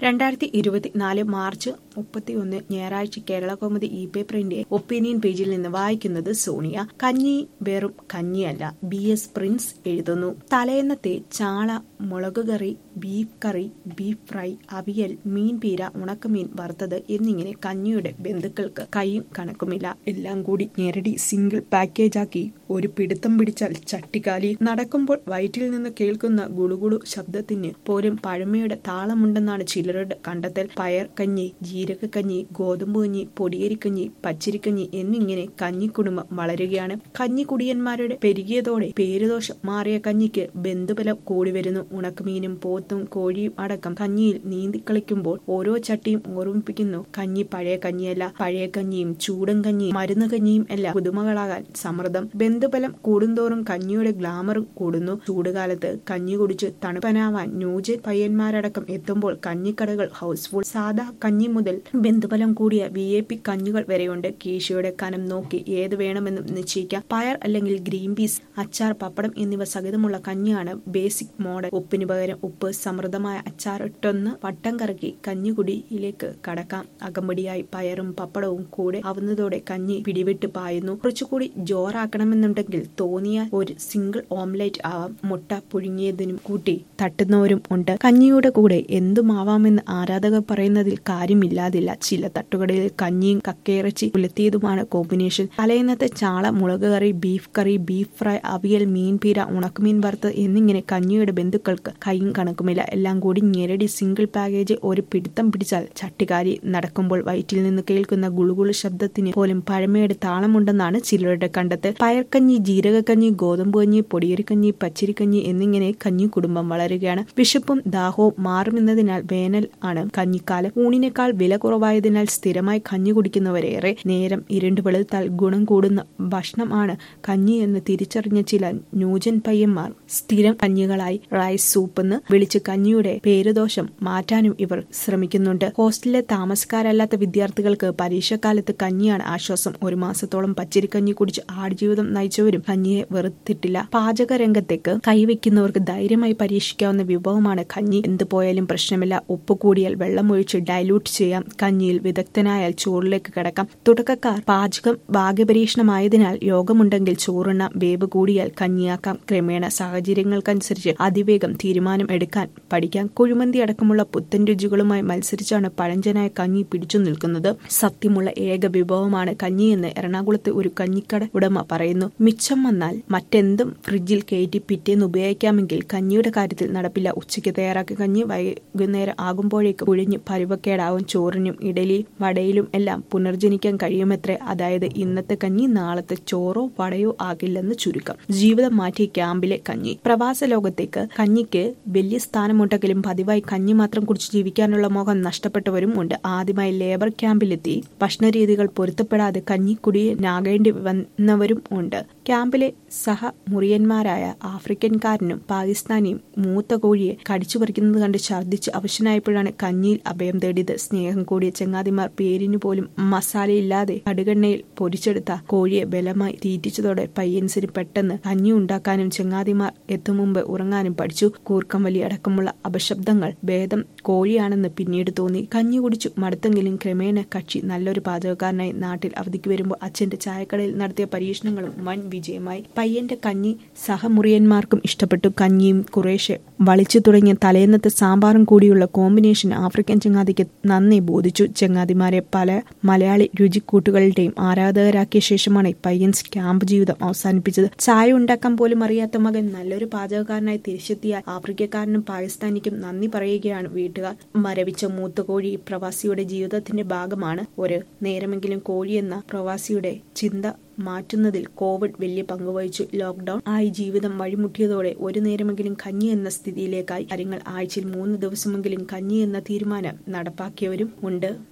രണ്ടായിരത്തി ഇരുപത്തിനാല് മാർച്ച് മുപ്പത്തിയൊന്ന് ഞായറാഴ്ച കേരളകൗമുദി ഇ പേപ്പറിന്റെ ഒപ്പീനിയൻ പേജിൽ നിന്ന് വായിക്കുന്നത് സോണിയ കഞ്ഞി വെറും കഞ്ഞിയല്ല ബി എസ് പ്രിൻസ് എഴുതുന്നു തലേന്നത്തെ ചാള മുളക് കറി ബീഫ് കറി ബീഫ് ഫ്രൈ അവിയൽ മീൻ പീര ഉണക്കമീൻ വറുത്തത് എന്നിങ്ങനെ കഞ്ഞിയുടെ ബന്ധുക്കൾക്ക് കൈയും കണക്കുമില്ല എല്ലാം കൂടി ഞെരടി സിംഗിൾ പാക്കേജാക്കി ഒരു പിടുത്തം പിടിച്ചാൽ ചട്ടിക്കാലി നടക്കുമ്പോൾ വയറ്റിൽ നിന്ന് കേൾക്കുന്ന ഗുളുഗുളു ശബ്ദത്തിന് പോലും പഴമയുടെ താളമുണ്ടെന്നാണ് ചിലരുടെ കണ്ടെത്തൽ പയർ കഞ്ഞി ജീരകക്കഞ്ഞി ഗോതമ്പ് കഞ്ഞി പൊടിയരിക്കഞ്ഞി പച്ചരിക്കഞ്ഞി എന്നിങ്ങനെ കഞ്ഞി കുടുംബം വളരുകയാണ് കഞ്ഞി കുടിയന്മാരുടെ പെരുകിയതോടെ പേരുദോഷം മാറിയ കഞ്ഞിക്ക് ബന്ധുബലം കൂടി വരുന്നു ഉണക്കമീനും പോത്തും കോഴിയും അടക്കം കഞ്ഞിയിൽ നീന്തിക്കളിക്കുമ്പോൾ ഓരോ ചട്ടിയും ഓർമ്മിപ്പിക്കുന്നു കഞ്ഞി പഴയ കഞ്ഞിയല്ല പഴയ കഞ്ഞിയും ചൂടൻ കഞ്ഞിയും മരുന്ന് കഞ്ഞിയും എല്ലാം പുതുമകളാകാൻ സമ്മർദ്ദം ബന്ധുബലം കൂടുന്തോറും കഞ്ഞിയുടെ ഗ്ലാമറും കൂടുന്നു ചൂടുകാലത്ത് കഞ്ഞി കുടിച്ച് തണുപ്പനാവാൻ ന്യൂജൻ പയ്യന്മാരടക്കം എത്തുമ്പോൾ കഞ്ഞിക്കടകൾ ഹൗസ്ഫുൾ സാധാ കഞ്ഞി മുതൽ ബന്ധുബലം കൂടിയ വി എ പി കഞ്ഞുകൾ വരെയുണ്ട് കീശയുടെ കനം നോക്കി ഏത് വേണമെന്നും നിശ്ചയിക്കാം പയർ അല്ലെങ്കിൽ ഗ്രീൻ പീസ് അച്ചാർ പപ്പടം എന്നിവ സഹിതമുള്ള കഞ്ഞിയാണ് ബേസിക് മോഡൽ ഉപ്പിന് പകരം ഉപ്പ് സമൃദ്ധമായ അച്ചാർ ഇട്ടൊന്ന് വട്ടം കറക്കി കഞ്ഞികുടിയിലേക്ക് കടക്കാം അകമ്പടിയായി പയറും പപ്പടവും കൂടെ ആവുന്നതോടെ കഞ്ഞി പിടിവിട്ട് പായുന്നു കുറച്ചുകൂടി ജോറാക്കണമെന്നുണ്ടെങ്കിൽ തോന്നിയ ഒരു സിംഗിൾ ഓംലെറ്റ് ആവാം മുട്ട പുഴുങ്ങിയതിനും കൂട്ടി തട്ടുന്നവരും ഉണ്ട് കഞ്ഞിയുടെ കൂടെ എന്തുമാവാമെന്ന് ആരാധകർ പറയുന്നതിൽ കാര്യമില്ലാതില്ല ചില തട്ടുകടയിൽ കഞ്ഞിയും കക്കയിറച്ചി പുലത്തിയതുമാണ് കോമ്പിനേഷൻ തലേന്നത്തെ ചാള മുളക് കറി ബീഫ് കറി ബീഫ് ഫ്രൈ അവിയൽ മീൻ പീര ഉണക്കമീൻ വറുത്തത് എന്നിങ്ങനെ കഞ്ഞിയുടെ ബന്ധുക്കൾക്ക് കൈയും കണക്കുമില്ല എല്ലാം കൂടി ഞെരടി സിംഗിൾ പാക്കേജ് ഒരു പിടുത്തം പിടിച്ചാൽ ചട്ടിക്കാരി നടക്കുമ്പോൾ വയറ്റിൽ നിന്ന് കേൾക്കുന്ന ഗുളുഗുളു ശബ്ദത്തിന് പോലും പഴമയുടെ താളമുണ്ടെന്നാണ് ചിലരുടെ കണ്ടെത്തൽ പയർക്കഞ്ഞി ജീരകക്കഞ്ഞി ഗോതമ്പ് കഞ്ഞി പൊടിയരിക്കഞ്ഞി പച്ചരിക്കഞ്ഞി എന്നിങ്ങനെ കഞ്ഞി കുടുംബം വളരുകയാണ് വിശപ്പും ദാഹവും മാറുമെന്നതിനാൽ വേനൽ ആണ് കഞ്ഞിക്കാലം ഊണിനേക്കാൾ വില കുറവായതിനാൽ സ്ഥിരമായി കഞ്ഞി കുടിക്കുന്നവരേറെ നേരം ഇരുണ്ട് വെളുത്താൽ ഗുണം കൂടുന്ന ഭക്ഷണമാണ് കഞ്ഞി എന്ന് തിരിച്ചറിഞ്ഞ ചില ന്യൂജൻ പയ്യന്മാർ സ്ഥിരം കഞ്ഞികളായി റൈസ് സൂപ്പെന്ന് വിളിച്ച് കഞ്ഞിയുടെ പേരുദോഷം മാറ്റാനും ഇവർ ശ്രമിക്കുന്നുണ്ട് ഹോസ്റ്റലിലെ താമസക്കാരല്ലാത്ത വിദ്യാർത്ഥികൾക്ക് പരീക്ഷക്കാലത്ത് കഞ്ഞിയാണ് ആശ്വാസം ഒരു മാസത്തോളം പച്ചരിക്കഞ്ഞി കുടിച്ച് ആടുജീവിതം നയിച്ചവരും കഞ്ഞിയെ വെറുത്തിട്ടില്ല പാചക രംഗത്തേക്ക് കൈവയ്ക്കുന്നവർക്ക് ധൈര്യമായി പരീക്ഷിക്കാവുന്ന വിഭവമാണ് കഞ്ഞി എന്ത് പോയാലും പ്രശ്നമില്ല ഉപ്പ് കൂടിയാൽ വെള്ളം ഒഴിച്ച് ഡൈലൂട്ട് ചെയ്യാം കഞ്ഞിയിൽ വിദഗ്ധനായാൽ ചോറിലേക്ക് കിടക്കാം തുടക്കക്കാർ പാചകം ഭാഗ്യപരീക്ഷണമായതിനാൽ യോഗമുണ്ടെങ്കിൽ ചോറുണ്ണാം വേവ് കൂടിയാൽ കഞ്ഞിയാക്കാം ക്രമേണ സാഹചര്യങ്ങൾക്കനുസരിച്ച് അതിവേഗം തീരുമാനം എടുക്കാൻ പഠിക്കാം കുഴിമന്തി അടക്കമുള്ള പുത്തൻ രുചികളുമായി മത്സരിച്ചാണ് പഴഞ്ചനായ കഞ്ഞി പിടിച്ചു നിൽക്കുന്നത് സത്യമുള്ള ഏക വിഭവമാണ് കഞ്ഞിയെന്ന് എറണാകുളത്തെ ഒരു കഞ്ഞിക്കട ഉടമ പറയുന്നു മിച്ചം വന്നാൽ മറ്റെന്തും ഫ്രിഡ്ജിൽ കയറ്റി പിറ്റേന്ന് ഉപയോഗിക്കാമെങ്കിൽ കഞ്ഞിയുടെ കാര്യത്തിൽ നടപ്പില്ല ഉച്ചയ്ക്ക് തയ്യാറാക്കിയ കഞ്ഞി വൈകുന്നേരം ആകുമ്പോഴേക്ക് കുഴിഞ്ഞ് പരുവക്കേടാവും ചോറിനും ഇഡലി വടയിലും എല്ലാം പുനർജനിക്കാൻ കഴിയുമത്രേ അതായത് ഇന്നത്തെ കഞ്ഞി നാളത്തെ ചോറോ വടയോ ആകില്ലെന്ന് ചുരുക്കം ജീവിതം മാറ്റിയ ക്യാമ്പിലെ കഞ്ഞി പ്രവാസ ലോകത്തേക്ക് കഞ്ഞിക്ക് വലിയ സ്ഥാനമുണ്ടെങ്കിലും പതിവായി കഞ്ഞി മാത്രം കുടിച്ച് ജീവിക്കാനുള്ള മോഹം നഷ്ടപ്പെട്ടവരും ഉണ്ട് ആദ്യമായി ലേബർ ക്യാമ്പിലെത്തി ഭക്ഷണരീതികൾ പൊരുത്തപ്പെടാതെ കഞ്ഞിക്കുടിയനാകേണ്ടി വന്നവരും ഉണ്ട് ക്യാമ്പിലെ സഹ മുറിയന്മാരായ ആഫ്രിക്കൻകാരനും പാകിസ്ഥാനിയും മൂത്ത കോഴിയെ കടിച്ചു പറിക്കുന്നത് കണ്ട് ഛർദ്ദിച്ച് അവശനായപ്പോഴാണ് കഞ്ഞിയിൽ അഭയം തേടിയത് സ്നേഹം കൂടിയ ചങ്ങാതിമാർ പേരിനു പോലും മസാലയില്ലാതെ കടുകെണ്ണയിൽ പൊരിച്ചെടുത്ത കോഴിയെ ബലമായി തീറ്റിച്ചതോടെ പയ്യൻസിന് പെട്ടെന്ന് കഞ്ഞി ഉണ്ടാക്കാനും ചങ്ങാതിമാർ എത്തും മുമ്പ് ഉറങ്ങാനും പഠിച്ചു കൂർക്കം വലി അടക്കമുള്ള അപശബ്ദങ്ങൾ ഭേദം കോഴിയാണെന്ന് പിന്നീട് തോന്നി കഞ്ഞി കുടിച്ചു മടുത്തെങ്കിലും ക്രമേണ കക്ഷി നല്ലൊരു പാചകക്കാരനായി നാട്ടിൽ അവധിക്ക് വരുമ്പോൾ അച്ഛന്റെ ചായക്കടയിൽ നടത്തിയ പരീക്ഷണങ്ങളും വൻ വിജയമായി പയ്യന്റെ കഞ്ഞി സഹമുറിയന്മാർക്കും ഇഷ്ടപ്പെട്ടു കഞ്ഞിയും കുറേശ്ശെ വളിച്ചു തുടങ്ങിയ തലേന്നത്തെ സാമ്പാറും കൂടിയുള്ള കോമ്പിനേഷൻ ആഫ്രിക്കൻ ചങ്ങാതിക്ക് നന്ദി ബോധിച്ചു ചങ്ങാതിമാരെ പല മലയാളി രുചിക്കൂട്ടുകളുടെയും ആരാധകരാക്കിയ ശേഷമാണ് പയ്യൻസ് ക്യാമ്പ് ജീവിതം അവസാനിപ്പിച്ചത് ചായ ഉണ്ടാക്കാൻ പോലും അറിയാത്ത മകൻ നല്ലൊരു പാചകക്കാരനായി തിരിച്ചെത്തിയ ആഫ്രിക്കക്കാരനും പാകിസ്ഥാനിക്കും നന്ദി പറയുകയാണ് വീട്ടുകാർ മരവിച്ച മൂത്ത കോഴി പ്രവാസിയുടെ ജീവിതത്തിന്റെ ഭാഗമാണ് ഒരു നേരമെങ്കിലും കോഴി എന്ന പ്രവാസിയുടെ ചിന്ത മാറ്റുന്നതിൽ കോവിഡ് വലിയ പങ്കുവഹിച്ചു ലോക്ഡൌൺ ആയി ജീവിതം വഴിമുട്ടിയതോടെ ഒരു നേരമെങ്കിലും കഞ്ഞി എന്ന സ്ഥിതിയിലേക്കായി കാര്യങ്ങൾ ആഴ്ചയിൽ മൂന്ന് ദിവസമെങ്കിലും കഞ്ഞി എന്ന തീരുമാനം നടപ്പാക്കിയവരും ഉണ്ട്